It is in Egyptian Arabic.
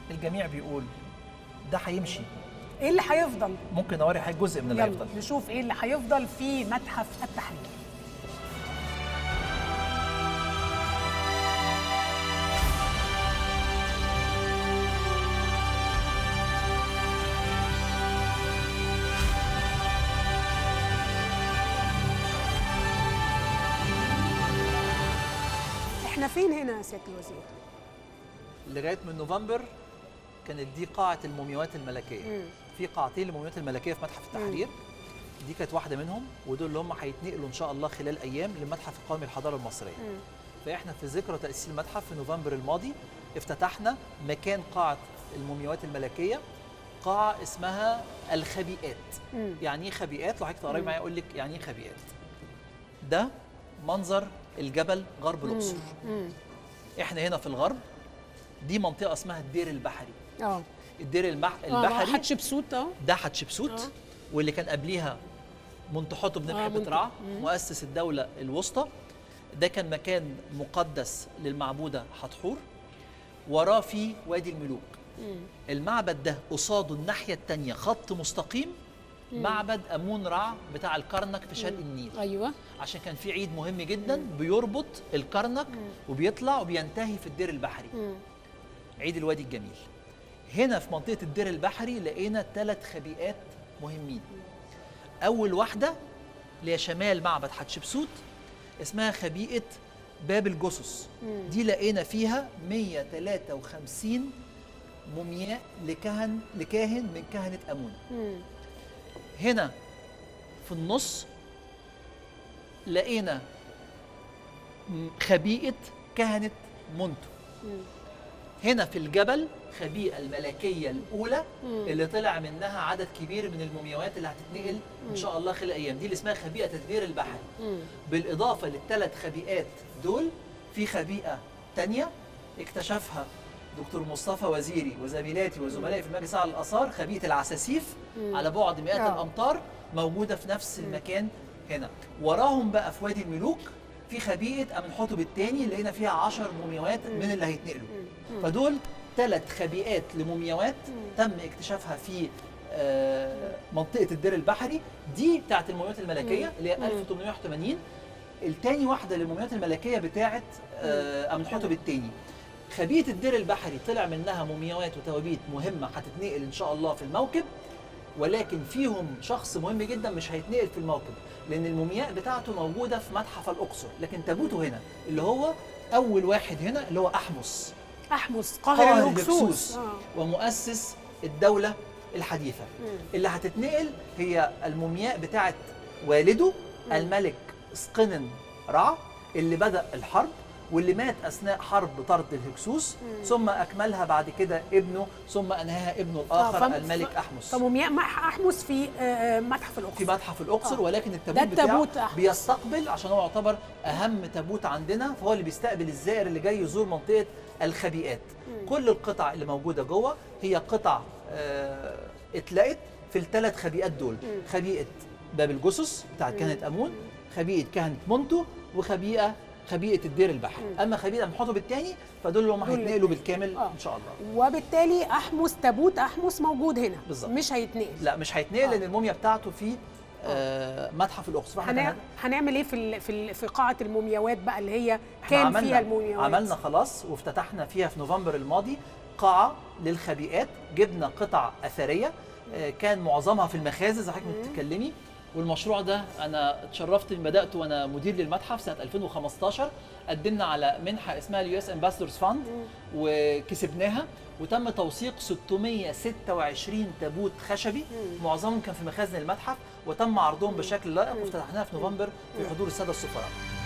الجميع بيقول ده هيمشي ايه اللي هيفضل ممكن اوري حضرتك جزء من اللي يلا هيفضل نشوف ايه اللي هيفضل في متحف التحرير احنا فين هنا يا سياده الوزير لغايه من نوفمبر كانت دي قاعه المومياوات الملكيه مم. في قاعتين للمومياوات الملكيه في متحف التحرير دي كانت واحده منهم ودول اللي هم هيتنقلوا ان شاء الله خلال ايام للمتحف القومي للحضاره المصريه مم. فاحنا في ذكرى تاسيس المتحف في نوفمبر الماضي افتتحنا مكان قاعه المومياوات الملكيه قاعه اسمها الخبيئات مم. يعني ايه خبيئات لو حضرتك تقربي مم. معايا اقول لك يعني ايه خبيئات ده منظر الجبل غرب الاقصر مم. احنا هنا في الغرب دي منطقه اسمها الدير البحري اه الدير البح... اه البحري حتشبسوت اه ده حتشبسوت آه. واللي كان قبليها منتحوت بن آه، محب منت- رع مم. مؤسس الدولة الوسطى ده كان مكان مقدس للمعبودة حتحور وراه في وادي الملوك مم. المعبد ده قصاده الناحية التانية خط مستقيم معبد أمون رع بتاع الكرنك في شرق النيل ايوه عشان كان في عيد مهم جدا بيربط الكرنك وبيطلع وبينتهي في الدير البحري مم. عيد الوادي الجميل هنا في منطقة الدير البحري لقينا ثلاث خبيئات مهمين أول واحدة اللي هي شمال معبد حتشبسوت اسمها خبيئة باب الجثث مم. دي لقينا فيها 153 مومياء لكهن لكاهن من كهنة أمون مم. هنا في النص لقينا م- خبيئة كهنة مونتو مم. هنا في الجبل خبيئة الملكية الأولى مم. اللي طلع منها عدد كبير من المومياوات اللي هتتنقل إن شاء الله خلال أيام دي اللي اسمها خبيئة الدير البحري مم. بالإضافة للثلاث خبيئات دول في خبيئة تانية اكتشفها دكتور مصطفى وزيري وزميلاتي وزملائي في المجلس على الآثار خبيئة العساسيف مم. على بعد مئات آه. الأمتار موجودة في نفس المكان هنا وراهم بقى في وادي الملوك في خبيئة أمنحتب الثاني لقينا فيها 10 مومياوات من اللي هيتنقلوا فدول ثلاث خبيئات لمومياوات تم اكتشافها في آه، منطقة الدير البحري دي بتاعت المومياوات الملكية اللي هي 1881 التاني واحدة للمومياوات الملكية بتاعت آه، أمنحتب الثاني خبيئة الدير البحري طلع منها مومياوات وتوابيت مهمة هتتنقل إن شاء الله في الموكب ولكن فيهم شخص مهم جدا مش هيتنقل في الموكب لأن المومياء بتاعته موجودة في متحف الأقصر لكن تابوته هنا اللي هو أول واحد هنا اللي هو أحمس احمس قاهر قاهر الهكسوس الهكسوس آه. ومؤسس الدولة الحديثة اللي هتتنقل هي المومياء بتاعت والده الملك اسقنن رع اللي بدأ الحرب واللي مات أثناء حرب طرد الهكسوس ثم أكملها بعد كده ابنه ثم أنهاها ابنه الآخر فم- الملك ف- أحمس فمومياء مح- احمس في آه، متحف الاقصر في متحف الأقصر آه. ولكن ده التابوت بتاعه التابوت أحمس. بيستقبل عشان هو يعتبر أهم تابوت عندنا فهو اللي بيستقبل الزائر اللي جاي يزور منطقة الخبيئات كل القطع اللي موجودة جوه هي قطع آه، اتلقت في الثلاث خبيئات دول خبيئة باب الجثث بتاعت كهنة أمون خبيئة كهنة مونتو وخبيئة خبيئة الدير البحر أما خبيئة محطب الثاني فدول اللي هم دول هيتنقلوا بالكامل آه. إن شاء الله وبالتالي احمس تابوت احمس موجود هنا بالظبط. مش هيتنقل لا مش هيتنقل آه. لأن الموميا بتاعته في آه، متحف الأقصر فإحنا هنع... كان- هنعمل ايه في ال... في ال... في قاعه المومياوات بقى اللي هي إحنا كان عملنا فيها المومياوات عملنا خلاص وافتتحنا فيها في نوفمبر الماضي قاعة للخبيئات جبنا قطع أثرية آه، كان معظمها في المخازن زي حضرتك بتتكلمي والمشروع ده انا اتشرفت ان بداته وانا مدير للمتحف سنه 2015 قدمنا على منحه اسمها اليو اس امباسدورز فاند وكسبناها وتم توثيق 626 تابوت خشبي معظمهم كان في مخازن المتحف وتم عرضهم بشكل لائق وافتتحناها في نوفمبر في حضور الساده السفراء